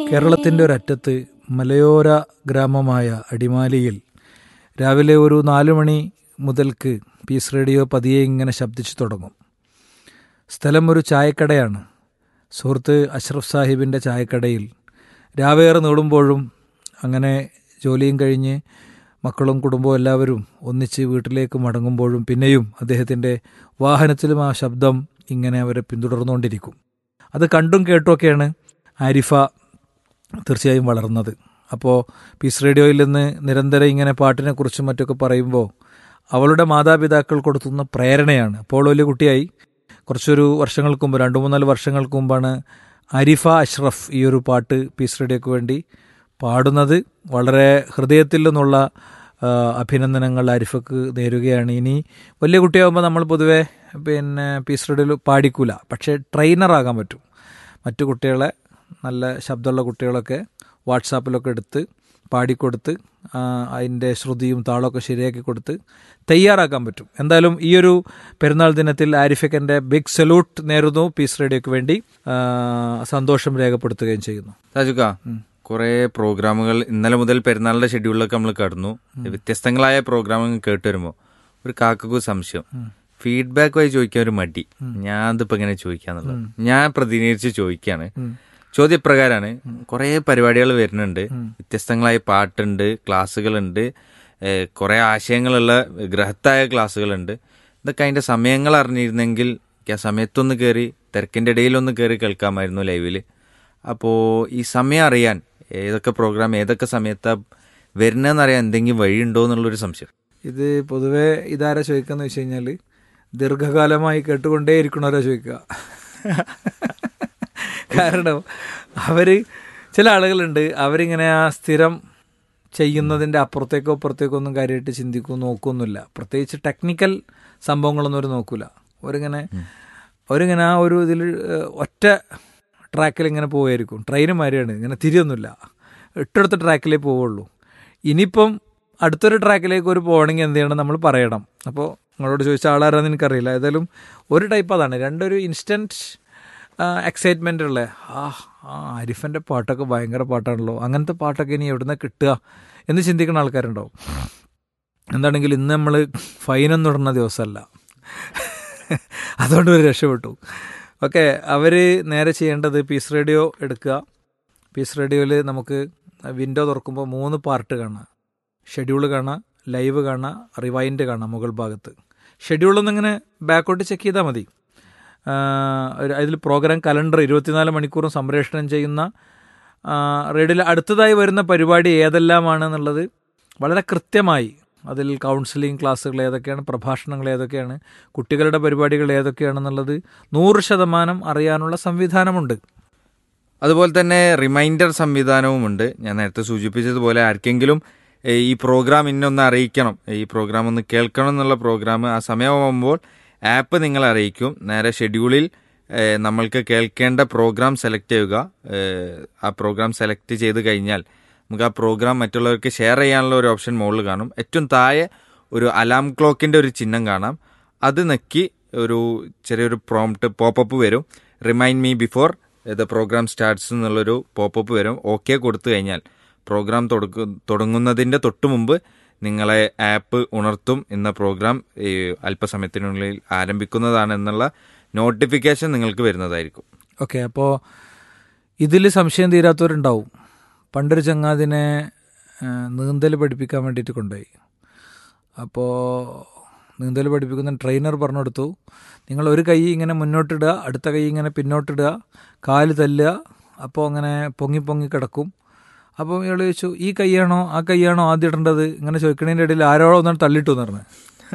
കേരളത്തിൻ്റെ ഒരറ്റത്ത് മലയോര ഗ്രാമമായ അടിമാലിയിൽ രാവിലെ ഒരു നാലു മണി മുതൽക്ക് പീസ് റേഡിയോ പതിയെ ഇങ്ങനെ ശബ്ദിച്ചു തുടങ്ങും സ്ഥലം ഒരു ചായക്കടയാണ് സുഹൃത്ത് അഷ്റഫ് സാഹിബിൻ്റെ ചായക്കടയിൽ രാവേറെ നീളുമ്പോഴും അങ്ങനെ ജോലിയും കഴിഞ്ഞ് മക്കളും കുടുംബവും എല്ലാവരും ഒന്നിച്ച് വീട്ടിലേക്ക് മടങ്ങുമ്പോഴും പിന്നെയും അദ്ദേഹത്തിൻ്റെ വാഹനത്തിലും ആ ശബ്ദം ഇങ്ങനെ അവരെ പിന്തുടർന്നുകൊണ്ടിരിക്കും അത് കണ്ടും കേട്ടുമൊക്കെയാണ് ആരിഫ തീർച്ചയായും വളർന്നത് അപ്പോൾ പീസ് റേഡിയോയിൽ നിന്ന് നിരന്തരം ഇങ്ങനെ പാട്ടിനെക്കുറിച്ചും മറ്റൊക്കെ പറയുമ്പോൾ അവളുടെ മാതാപിതാക്കൾ കൊടുത്തുന്ന പ്രേരണയാണ് അപ്പോൾ വലിയ കുട്ടിയായി കുറച്ചൊരു വർഷങ്ങൾക്ക് മുമ്പ് രണ്ട് മൂന്നാല് വർഷങ്ങൾക്ക് മുമ്പാണ് ആരിഫ അഷ്റഫ് ഈ ഒരു പാട്ട് പീസ് റേഡിയോക്ക് വേണ്ടി പാടുന്നത് വളരെ ഹൃദയത്തിൽ നിന്നുള്ള ആ, അഭിനന്ദനങ്ങൾ ആരിഫക്ക് നേരുകയാണ് ഇനി വലിയ കുട്ടിയാകുമ്പോൾ നമ്മൾ പൊതുവെ പിന്നെ പീസ് റേഡിയോയിൽ പാടിക്കൂല പക്ഷേ ട്രെയിനറാകാൻ പറ്റും മറ്റു കുട്ടികളെ നല്ല ശബ്ദമുള്ള കുട്ടികളൊക്കെ വാട്സാപ്പിലൊക്കെ എടുത്ത് പാടിക്കൊടുത്ത് ആ, അതിൻ്റെ ശ്രുതിയും താളമൊക്കെ ശരിയാക്കി കൊടുത്ത് തയ്യാറാക്കാൻ പറ്റും എന്തായാലും ഈ ഒരു പെരുന്നാൾ ദിനത്തിൽ ആരിഫക്കൻ്റെ ബിഗ് സല്യൂട്ട് നേരുന്നു പീസ് റേഡിയോക്ക് വേണ്ടി ആ, സന്തോഷം രേഖപ്പെടുത്തുകയും ചെയ്യുന്നു താജുക്ക കുറെ പ്രോഗ്രാമുകൾ ഇന്നലെ മുതൽ പെരുന്നാളിന്റെ ഷെഡ്യൂളിലൊക്കെ നമ്മൾ കടന്നു വ്യത്യസ്തങ്ങളായ പ്രോഗ്രാമുകൾ കേട്ട് വരുമ്പോ ഒരു കാക്കക്കു സംശയം ഫീഡ്ബാക്ക് വഴി ചോദിക്കാൻ ഒരു മടി ഞാൻ അതിപ്പോ എങ്ങനെ ചോദിക്കാന്നുള്ളത് ഞാൻ പ്രതിനിധീകരിച്ച് ചോദിക്കാണ് ചോദ്യം ഇപ്രകാരമാണ് കുറെ പരിപാടികൾ വരുന്നുണ്ട് വ്യത്യസ്തങ്ങളായ പാട്ടുണ്ട് ക്ലാസ്സുകളുണ്ട് ഏഹ് കുറെ ആശയങ്ങളുള്ള ഗ്രഹത്തായ ക്ലാസ്സുകളുണ്ട് ഇതൊക്കെ അതിന്റെ സമയങ്ങൾ അറിഞ്ഞിരുന്നെങ്കിൽ എനിക്ക് ആ സമയത്തൊന്ന് കയറി തിരക്കിന്റെ ഇടയിലൊന്ന് കയറി കേൾക്കാമായിരുന്നു ലൈവില് അപ്പോൾ ഈ സമയം അറിയാൻ ഏതൊക്കെ പ്രോഗ്രാം ഏതൊക്കെ സമയത്താ വരുന്നതെന്ന് അറിയാൻ എന്തെങ്കിലും വഴിയുണ്ടോ എന്നുള്ളൊരു സംശയം ഇത് പൊതുവെ ഇതാരാ ചോദിക്കാന്ന് വെച്ച് കഴിഞ്ഞാൽ ദീർഘകാലമായി കേട്ടുകൊണ്ടേയിരിക്കണവരാ ചോദിക്കുക കാരണം അവര് ചില ആളുകളുണ്ട് അവരിങ്ങനെ ആ സ്ഥിരം ചെയ്യുന്നതിൻ്റെ അപ്പുറത്തേക്കോ അപ്പുറത്തേക്കോ ഒന്നും കാര്യമായിട്ട് ചിന്തിക്കും നോക്കൊന്നുമില്ല പ്രത്യേകിച്ച് ടെക്നിക്കൽ സംഭവങ്ങളൊന്നും അവർ നോക്കൂല അവരിങ്ങനെ അവരിങ്ങനെ ആ ഒരു ഇതിൽ ഒറ്റ ട്രാക്കിൽ ഇങ്ങനെ പോവുമായിരിക്കും ട്രെയിന് മാതിരിയാണ് ഇങ്ങനെ തിരിയൊന്നുമില്ല ഇട്ടെടുത്ത ട്രാക്കിലേ പോവുള്ളൂ ഇനിയിപ്പം അടുത്തൊരു ട്രാക്കിലേക്ക് ഒരു പോകണമെങ്കിൽ എന്ത് ചെയ്യണം നമ്മൾ പറയണം അപ്പോൾ നിങ്ങളോട് ചോദിച്ച ആളാരാന്ന് എനിക്കറിയില്ല ഏതായാലും ഒരു ടൈപ്പ് അതാണ് രണ്ടൊരു ഇൻസ്റ്റൻറ്റ് എക്സൈറ്റ്മെൻ്റ് ഉള്ള ആ ആ അരിഫൻ്റെ പാട്ടൊക്കെ ഭയങ്കര പാട്ടാണല്ലോ അങ്ങനത്തെ പാട്ടൊക്കെ ഇനി എവിടുന്ന കിട്ടുക എന്ന് ചിന്തിക്കുന്ന ആൾക്കാരുണ്ടാവും എന്താണെങ്കിൽ ഇന്ന് നമ്മൾ ഫൈനൊന്നും ഇടുന്ന ദിവസമല്ല അതുകൊണ്ട് ഒരു രക്ഷപ്പെട്ടു ഓക്കെ അവർ നേരെ ചെയ്യേണ്ടത് പീസ് റേഡിയോ എടുക്കുക പീസ് റേഡിയോയിൽ നമുക്ക് വിൻഡോ തുറക്കുമ്പോൾ മൂന്ന് പാർട്ട് കാണാം ഷെഡ്യൂൾ കാണാം ലൈവ് കാണാം റിവൈൻഡ് കാണാം മുകൾ ഭാഗത്ത് ഷെഡ്യൂളൊന്നിങ്ങനെ ബാക്കോട്ട് ചെക്ക് ചെയ്താൽ മതി അതിൽ പ്രോഗ്രാം കലണ്ടർ ഇരുപത്തിനാല് മണിക്കൂറും സംപ്രേഷണം ചെയ്യുന്ന റേഡിയോയിൽ അടുത്തതായി വരുന്ന പരിപാടി ഏതെല്ലാമാണ് എന്നുള്ളത് വളരെ കൃത്യമായി അതിൽ കൗൺസിലിംഗ് ക്ലാസ്സുകൾ ഏതൊക്കെയാണ് പ്രഭാഷണങ്ങൾ ഏതൊക്കെയാണ് കുട്ടികളുടെ പരിപാടികൾ ഏതൊക്കെയാണെന്നുള്ളത് നൂറ് ശതമാനം അറിയാനുള്ള സംവിധാനമുണ്ട് അതുപോലെ തന്നെ റിമൈൻഡർ സംവിധാനവുമുണ്ട് ഞാൻ നേരത്തെ സൂചിപ്പിച്ചതുപോലെ ആർക്കെങ്കിലും ഏഹ്, ഈ പ്രോഗ്രാം ഇന്നൊന്ന് അറിയിക്കണം ഈ പ്രോഗ്രാം ഒന്ന് കേൾക്കണം എന്നുള്ള പ്രോഗ്രാം ആ സമയമാകുമ്പോൾ ആപ്പ് നിങ്ങളെ അറിയിക്കും നേരെ ഷെഡ്യൂളിൽ ഏഹ്, നമ്മൾക്ക് കേൾക്കേണ്ട പ്രോഗ്രാം സെലക്ട് ചെയ്യുക ഏഹ്, ആ പ്രോഗ്രാം സെലക്ട് ചെയ്ത് കഴിഞ്ഞാൽ നമുക്ക് ആ പ്രോഗ്രാം മറ്റുള്ളവർക്ക് ഷെയർ ചെയ്യാനുള്ള ഒരു ഓപ്ഷൻ മുകളിൽ കാണും ഏറ്റവും താഴെ ഒരു അലാം ക്ലോക്കിന്റെ ഒരു ചിഹ്നം കാണാം അത് നക്കി ഒരു ചെറിയൊരു പ്രോംപ്റ്റ് പോപ്പപ്പ് വരും remind me before the program starts എന്നുള്ളൊരു പോപ്പപ്പ് വരും ഓക്കെ കൊടുത്തു കഴിഞ്ഞാൽ പ്രോഗ്രാം തുടക്കു തുടങ്ങുന്നതിൻ്റെ തൊട്ട് മുമ്പ് നിങ്ങളെ ആപ്പ് ഉണർത്തും എന്ന പ്രോഗ്രാം ഈ അല്പസമയത്തിനുള്ളിൽ ആരംഭിക്കുന്നതാണ് എന്നുള്ള നോട്ടിഫിക്കേഷൻ നിങ്ങൾക്ക് വരുന്നതായിരിക്കും ഓക്കെ അപ്പോൾ ഇതിൽ സംശയം തീരാത്തവരുണ്ടാവും പണ്ടൊരു ചങ്ങാതിനെ നീന്തൽ പഠിപ്പിക്കാൻ വേണ്ടിയിട്ട് കൊണ്ടുപോയി അപ്പോൾ നീന്തൽ പഠിപ്പിക്കുന്ന ട്രെയിനർ പറഞ്ഞു കൊടുത്തു നിങ്ങൾ ഒരു കൈ ഇങ്ങനെ മുന്നോട്ടിടുക അടുത്ത കൈ ഇങ്ങനെ പിന്നോട്ടിടുക കാല് തല്ലുക അപ്പോൾ അങ്ങനെ പൊങ്ങി പൊങ്ങി കിടക്കും അപ്പോൾ ഇയാൾ ചോദിച്ചു ഈ കൈയാണോ ആ കൈയാണോ ആദ്യം ഇടേണ്ടത് ഇങ്ങനെ ചോദിക്കണതിൻ്റെ ഇടയിൽ ആരോ ഒന്നാണ് തള്ളിട്ടു എന്ന് പറഞ്ഞു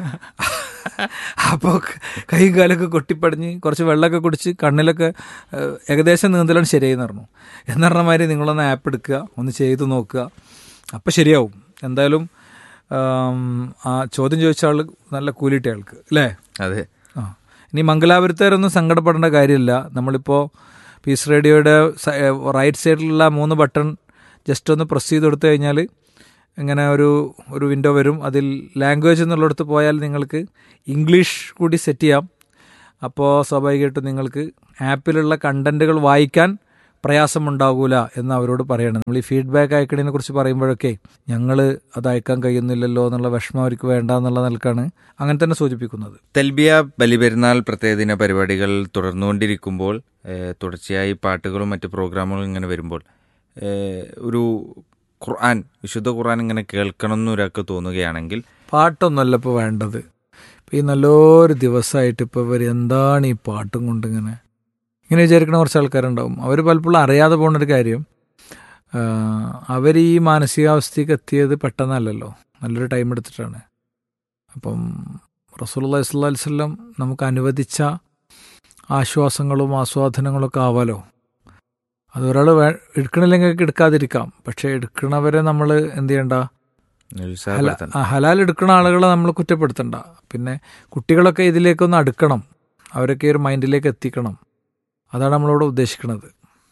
അപ്പോൾ കൈയും കാലൊക്കെ കൊട്ടിപ്പടിഞ്ഞ് കുറച്ച് വെള്ളമൊക്കെ കുടിച്ച് കണ്ണിലൊക്കെ ഏഹ്, ഏകദേശം നീന്തലാണ് ശരിയായി പറഞ്ഞു എന്ന് പറഞ്ഞ മാതിരി നിങ്ങളൊന്ന് ആപ്പ് എടുക്കുക ഒന്ന് ചെയ്ത് നോക്കുക അപ്പം ശരിയാവും എന്തായാലും ആം, ആ ചോദ്യം ചോദിച്ച ആൾ നല്ല കൂലിട്ട ആൾക്ക് അല്ലേ അതെ ആ ഇനി മംഗലാപുരത്തുകാരൊന്നും സങ്കടപ്പെടേണ്ട കാര്യമില്ല നമ്മളിപ്പോൾ പീസ് റേഡിയോയുടെ സ- ഏ, റൈറ്റ് സൈഡിലുള്ള മൂന്ന് ബട്ടൺ ജസ്റ്റ് ഒന്ന് പ്രസ് ചെയ്ത് കൊടുത്തു കഴിഞ്ഞാൽ ഇങ്ങനെ ഒരു ഒരു വിൻഡോ വരും അതിൽ ലാംഗ്വേജ് എന്നുള്ളിടത്ത് പോയാൽ നിങ്ങൾക്ക് ഇംഗ്ലീഷ് കൂടി സെറ്റ് ചെയ്യാം അപ്പോൾ സ്വാഭാവികമായിട്ടും നിങ്ങൾക്ക് ആപ്പിലുള്ള കണ്ടന്റുകൾ വായിക്കാൻ പ്രയാസമുണ്ടാകൂല എന്ന് അവരോട് പറയണം നമ്മൾ ഈ ഫീഡ്ബാക്ക് അയക്കണതിനെ കുറിച്ച് പറയുമ്പോഴൊക്കെ ഞങ്ങൾ അത് അയക്കാൻ കഴിയുന്നില്ലല്ലോ എന്നുള്ള വിഷമം അവർക്ക് വേണ്ട എന്നുള്ള നിലക്കാണ് അങ്ങനെ തന്നെ സൂചിപ്പിക്കുന്നത് തെൽബിയ ബലിപെരുന്നാൾ പ്രത്യേകദിന പരിപാടികൾ തുടർന്നുകൊണ്ടിരിക്കുമ്പോൾ ഏഹ്, തുടർച്ചയായി പാട്ടുകളും മറ്റ് പ്രോഗ്രാമുകളും ഇങ്ങനെ വരുമ്പോൾ ഏഹ്, ഒരു ഖുർആൻ വിശുദ്ധ ഖുർആൻ ഇങ്ങനെ കേൾക്കണം എന്ന് ഒരാൾക്ക് തോന്നുകയാണെങ്കിൽ പാട്ടൊന്നുമല്ല ഇപ്പോൾ വേണ്ടത് ഇപ്പം ഈ നല്ലൊരു ദിവസമായിട്ട് ഇപ്പോൾ ഇവർ എന്താണ് ഈ പാട്ടും കൊണ്ട് ഇങ്ങനെ ഇങ്ങനെ വിചാരിക്കുന്ന കുറച്ച് ആൾക്കാരുണ്ടാവും അവർ പലപ്പോഴും അറിയാതെ പോകുന്നൊരു കാര്യം അവർ ഈ മാനസികാവസ്ഥയ്ക്ക് എത്തിയത് പെട്ടെന്നല്ലല്ലോ നല്ലൊരു ടൈം എടുത്തിട്ടാണ് അപ്പം റസൂലുള്ളാഹി സ്വല്ലല്ലാഹി അലൈഹി വസല്ലം നമുക്ക് അനുവദിച്ച ആശ്വാസങ്ങളും ആസ്വാദനങ്ങളൊക്കെ ആവാലോ അത് ഒരാൾ വേ എടുക്കണില്ലെങ്കിൽ എടുക്കാതിരിക്കാം പക്ഷേ എടുക്കണവരെ നമ്മൾ എന്ത് ചെയ്യണ്ട ഹല- നിരുത്സാഹപ്പെടുത്തണം. ആ, ഹലാൽ എടുക്കുന്ന ആളുകളെ നമ്മൾ കുറ്റപ്പെടുത്തണ്ട പിന്നെ കുട്ടികളൊക്കെ ഇതിലേക്കൊന്ന് അടുക്കണം അവരൊക്കെ ഈ ഒരു മൈൻഡിലേക്ക് എത്തിക്കണം അതാണ് നമ്മളിവിടെ ഉദ്ദേശിക്കുന്നത്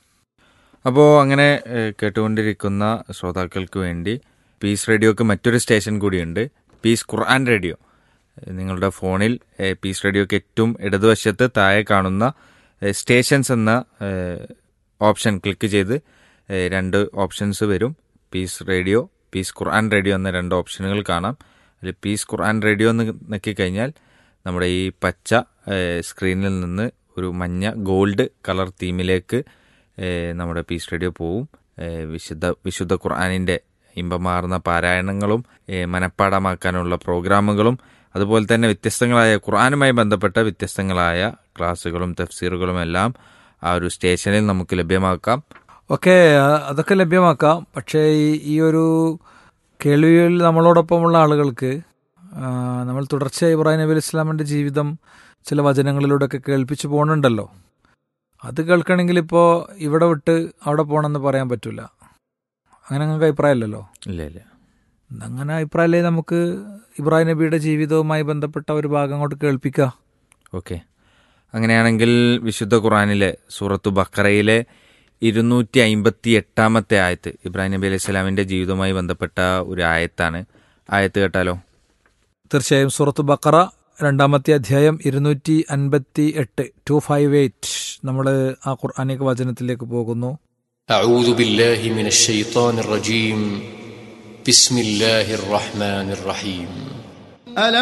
അപ്പോൾ അങ്ങനെ ഏഹ്, കേട്ടുകൊണ്ടിരിക്കുന്ന ശ്രോതാക്കൾക്ക് വേണ്ടി പീസ് റേഡിയോക്ക് മറ്റൊരു സ്റ്റേഷൻ കൂടിയുണ്ട് പീസ് ഖുർആൻ റേഡിയോ ഏഹ്, നിങ്ങളുടെ ഫോണിൽ ഏഹ്, പീസ് റേഡിയോക്ക് ഏറ്റവും ഇടതുവശത്ത് താഴെ കാണുന്ന ഏഹ്, സ്റ്റേഷൻസ് എന്ന ഏഹ്, ഓപ്ഷൻ ക്ലിക്ക് ചെയ്ത് ഏഹ്, രണ്ട് ഓപ്ഷൻസ് വരും peace radio peace Quran radio എന്ന രണ്ട് ഓപ്ഷനുകൾ കാണാം അതിൽ പീസ് ഖുർആൻ റേഡിയോ എന്ന് നോക്കിക്കഴിഞ്ഞാൽ നമ്മുടെ ഈ പച്ച ഏഹ്, സ്ക്രീനിൽ നിന്ന് ഒരു മഞ്ഞ ഗോൾഡ് കളർ തീമിലേക്ക് ഏഹ്, നമ്മുടെ പീസ് റേഡിയോ പോവും ഏഹ്, വിശുദ്ധ വിശുദ്ധ ഖുർആാനിൻ്റെ ഇമ്പമാർന്ന പാരായണങ്ങളും ഏഹ്, മനഃപ്പാടമാക്കാനുള്ള പ്രോഗ്രാമുകളും അതുപോലെ തന്നെ വ്യത്യസ്തങ്ങളായ ഖുർആാനുമായി ബന്ധപ്പെട്ട വ്യത്യസ്തങ്ങളായ ക്ലാസ്സുകളും തഫ്സീറുകളും എല്ലാം ആ ഒരു സ്റ്റേഷനിൽ നമുക്ക് ലഭ്യമാക്കാം ഓക്കെ അതൊക്കെ ലഭ്യമാക്കാം പക്ഷേ ഈ ഈ ഒരു കേൾവിയിൽ നമ്മളോടൊപ്പമുള്ള ആളുകൾക്ക് ആ, നമ്മൾ തുടർച്ചയായി ഇബ്രാഹിം നബി അലൈഹി ഇസ്ലാമിൻ്റെ ജീവിതം ചില വചനങ്ങളിലൂടെയൊക്കെ കേൾപ്പിച്ചു പോകുന്നുണ്ടല്ലോ അത് കേൾക്കണമെങ്കിൽ ഇപ്പോൾ ഇവിടെ വിട്ട് അവിടെ പോകണമെന്ന് പറയാൻ പറ്റില്ല അങ്ങനെ നിങ്ങൾക്ക് അഭിപ്രായമില്ലല്ലോ ഇല്ല ഇല്ല അങ്ങനെ അഭിപ്രായമല്ലേ നമുക്ക് ഇബ്രാഹിം നബിയുടെ ജീവിതവുമായി ബന്ധപ്പെട്ട ഒരു ഭാഗം അങ്ങോട്ട് കേൾപ്പിക്കുക ഓക്കെ അങ്ങനെയാണെങ്കിൽ വിശുദ്ധ ഖുറാനിലെ സൂറത്തു ബക്കറയിലെ ഇരുന്നൂറ്റി അമ്പത്തി എട്ടാമത്തെ ആയത്ത് ഇബ്രാഹിം നബി അലൈഹി സ്വലാമിൻ്റെ ജീവിതവുമായി ബന്ധപ്പെട്ട ഒരു ആയത്താണ് ആയത്ത് കേട്ടാലോ തീർച്ചയായും സൂറത്ത് ബക്കറ രണ്ടാമത്തെ അധ്യായം ഇരുന്നൂറ്റി അൻപത്തി എട്ട് ടു ഫൈവ് എയ്റ്റ് നമ്മൾ ആ ഖുർആാനിക വചനത്തിലേക്ക് പോകുന്നു أعوذ بالله من الشيطان الرجيم بسم الله الرحمن الرحيم ألم